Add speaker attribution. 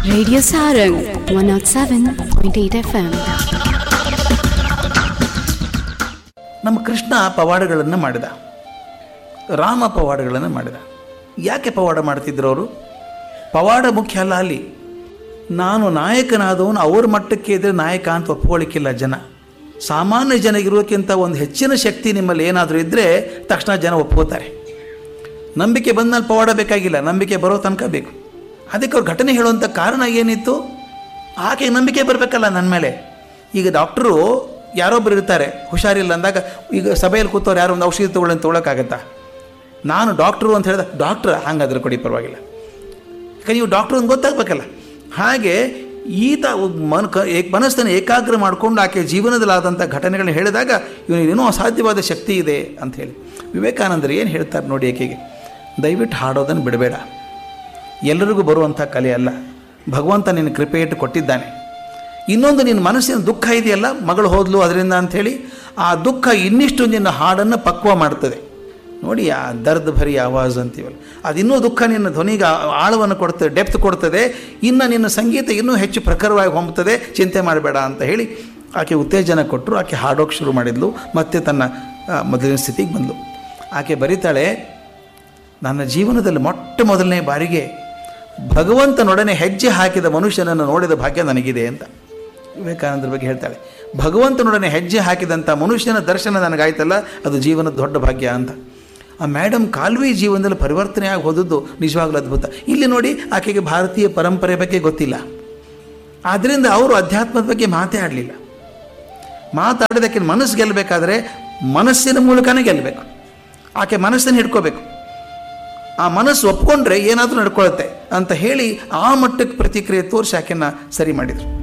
Speaker 1: Radio Sarang 107.8 FM.
Speaker 2: ನಮ್ಮ ಕೃಷ್ಣ ಪವಾಡಗಳನ್ನು ಮಾಡಿದ ರಾಮ ಪವಾಡಗಳನ್ನು ಮಾಡಿದ ಯಾಕೆ ಪವಾಡ ಮಾಡ್ತಿದ್ರು ಅವರು ಪವಾಡ ಮುಖ್ಯ ಅಲ್ಲ ಅಲ್ಲಿ ನಾನು ನಾಯಕನಾದವನು ಅವ್ರ ಮಟ್ಟಕ್ಕೆ ಇದ್ರೆ ನಾಯಕ ಅಂತ ಒಪ್ಕೊಳ್ಳಿಕ್ಕಿಲ್ಲ ಜನ ಸಾಮಾನ್ಯ ಜನಗಿರೋಕ್ಕಿಂತ ಒಂದು ಹೆಚ್ಚಿನ ಶಕ್ತಿ ನಿಮ್ಮಲ್ಲಿ ಏನಾದರೂ ಇದ್ದರೆ ತಕ್ಷಣ ಜನ ಒಪ್ಕೋತಾರೆ ನಂಬಿಕೆ ಬಂದ್ಮೇಲೆ ಪವಾಡ ಬೇಕಾಗಿಲ್ಲ ನಂಬಿಕೆ ಬರೋ ತನಕ ಬೇಕು ಅದಕ್ಕೆ ಅವ್ರು ಘಟನೆ ಹೇಳುವಂಥ ಕಾರಣ ಏನಿತ್ತು ಆಕೆ ನಂಬಿಕೆ ಬರಬೇಕಲ್ಲ ನನ್ನ ಮೇಲೆ ಈಗ ಡಾಕ್ಟ್ರು ಯಾರೊಬ್ಬರು ಇರ್ತಾರೆ ಹುಷಾರಿಲ್ಲ ಅಂದಾಗ ಈಗ ಸಭೆಯಲ್ಲಿ ಕೂತವ್ರು ಯಾರೋ ಒಂದು ಔಷಧಿ ತೊಗೊಳ್ಳಿ ಅಂತ ತೊಗೊಳಕ್ಕಾಗತ್ತಾ ನಾನು ಡಾಕ್ಟ್ರು ಅಂತ ಹೇಳಿದ ಡಾಕ್ಟ್ರ್ ಹಂಗಾದ್ರೆ ಕೊಡಿ ಪರವಾಗಿಲ್ಲ ಯಾಕಂದ್ರೆ ನೀವು ಡಾಕ್ಟ್ರು ಅಂತ ಗೊತ್ತಾಗಬೇಕಲ್ಲ ಹಾಗೆ ಈತ ಮನ ಕ ಏಕ್ ಮನಸ್ಸನ್ನು ಏಕಾಗ್ರ ಮಾಡಿಕೊಂಡು ಆಕೆ ಜೀವನದಲ್ಲಾದಂಥ ಘಟನೆಗಳನ್ನ ಹೇಳಿದಾಗ ಇವನಿಗೇನೋ ಅಸಾಧ್ಯವಾದ ಶಕ್ತಿ ಇದೆ ಅಂತ ಹೇಳಿ ವಿವೇಕಾನಂದರು ಏನು ಹೇಳ್ತಾರೆ ನೋಡಿ ಆಕೆಗೆ ದಯವಿಟ್ಟು ಹಾಡೋದನ್ನು ಬಿಡಬೇಡ ಎಲ್ಲರಿಗೂ ಬರುವಂಥ ಕಲೆ ಅಲ್ಲ ಭಗವಂತ ನಿನ್ನ ಕೃಪೆ ಇಟ್ಟು ಕೊಟ್ಟಿದ್ದಾನೆ ಇನ್ನೊಂದು ನಿನ್ನ ಮನಸ್ಸಿನ ದುಃಖ ಇದೆಯಲ್ಲ ಮಗಳು ಹೋದ್ಲು ಅದರಿಂದ ಅಂಥೇಳಿ ಆ ದುಃಖ ಇನ್ನಿಷ್ಟು ನಿನ್ನ ಹಾಡನ್ನು ಪಕ್ವ ಮಾಡ್ತದೆ ನೋಡಿ ಆ ದರ್ದ್ ಭರಿ ಆವಾಜ್ ಅಂತೀವಲ್ಲ ಅದು ಇನ್ನೂ ದುಃಖ ನಿನ್ನ ಧ್ವನಿಗೆ ಆ- ಆಳವನ್ನು ಕೊಡ್ತದೆ ಡೆಪ್ತ್ ಕೊಡ್ತದೆ ಇನ್ನು ನಿನ್ನ ಸಂಗೀತ ಇನ್ನೂ ಹೆಚ್ಚು ಪ್ರಖರವಾಗಿ ಹೊಂಬ್ತದೆ ಚಿಂತೆ ಮಾಡಬೇಡ ಅಂತ ಹೇಳಿ ಆಕೆ ಉತ್ತೇಜನ ಕೊಟ್ಟರು ಆಕೆ ಹಾಡೋಕೆ ಶುರು ಮಾಡಿದ್ಲು ಮತ್ತೆ ತನ್ನ ಆ, ಮೊದಲಿನ ಸ್ಥಿತಿಗೆ ಬಂದಳು ಆಕೆ ಬರೀತಾಳೆ ನನ್ನ ಜೀವನದಲ್ಲಿ ಮೊಟ್ಟ ಮೊದಲನೇ ಬಾರಿಗೆ ಭಗವಂತನೊಡನೆ ಹೆಜ್ಜೆ ಹಾಕಿದ ಮನುಷ್ಯನನ್ನು ನೋಡಿದ ಭಾಗ್ಯ ನನಗಿದೆ ಅಂತ ವಿವೇಕಾನಂದರ ಬಗ್ಗೆ ಹೇಳ್ತಾಳೆ ಭಗವಂತನೊಡನೆ ಹೆಜ್ಜೆ ಹಾಕಿದಂಥ ಮನುಷ್ಯನ ದರ್ಶನ ನನಗಾಯ್ತಲ್ಲ ಅದು ಜೀವನದ ದೊಡ್ಡ ಭಾಗ್ಯ ಅಂತ ಆ ಮೇಡಮ್ ಕಾಲ್ವಿ ಜೀವನದಲ್ಲಿ ಪರಿವರ್ತನೆ ಆಗಿ ಹೋದದ್ದು ನಿಜವಾಗ್ಲೂ ಅದ್ಭುತ ಇಲ್ಲಿ ನೋಡಿ ಆಕೆಗೆ ಭಾರತೀಯ ಪರಂಪರೆ ಬಗ್ಗೆ ಗೊತ್ತಿಲ್ಲ ಆದ್ದರಿಂದ ಅವರು ಅಧ್ಯಾತ್ಮದ ಬಗ್ಗೆ ಮಾತೇ ಆಡಲಿಲ್ಲ ಮಾತಾಡೋದಕ್ಕೆ ಮನಸ್ಸು ಗೆಲ್ಲಬೇಕಾದ್ರೆ ಮನಸ್ಸಿನ ಮೂಲಕನೇ ಗೆಲ್ಲಬೇಕು ಆಕೆ ಮನಸ್ಸನ್ನು ಹಿಡ್ಕೋಬೇಕು ಆ ಮನಸ್ಸು ಒಪ್ಕೊಂಡ್ರೆ ಏನಾದರೂ ನಡ್ಕೊಳ್ಳುತ್ತೆ ಅಂತ ಹೇಳಿ ಆ ಮಟ್ಟಕ್ಕೆ ಪ್ರತಿಕ್ರಿಯೆ ತೋರಿಸಿ ಆಕೆನ ಸರಿ ಮಾಡಿದರು